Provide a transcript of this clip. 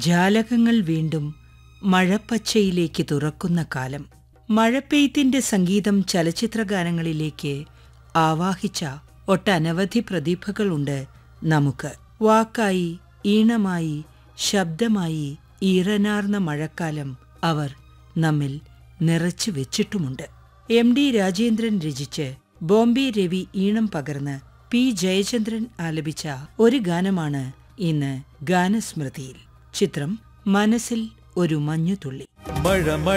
ജാലകങ്ങൾ വീണ്ടും മഴപ്പച്ചയിലേക്ക് തുറക്കുന്ന കാലം മഴപ്പെയ്ത്തിന്റെ സംഗീതം ചലച്ചിത്രഗാനങ്ങളിലേക്ക് ആവാഹിച്ച ഒട്ടനവധി പ്രതിഭകളുണ്ട് നമുക്ക് വാക്കായി ഈണമായി ശബ്ദമായി ഈറനാർന്ന മഴക്കാലം അവർ നമ്മിൽ നിറച്ചു വെച്ചിട്ടുമുണ്ട് എം ഡി രാജേന്ദ്രൻ രചിച്ച് ബോംബെ രവി ഈണം പകർന്ന് പി ജയചന്ദ്രൻ ആലപിച്ച ഒരു ഗാനമാണ് ഇന്ന് ഗാനസ്മൃതിയിൽ ചിത്രം മനസ്സിൽ ഒരു മഞ്ഞുതുള്ളി മഴ മഴ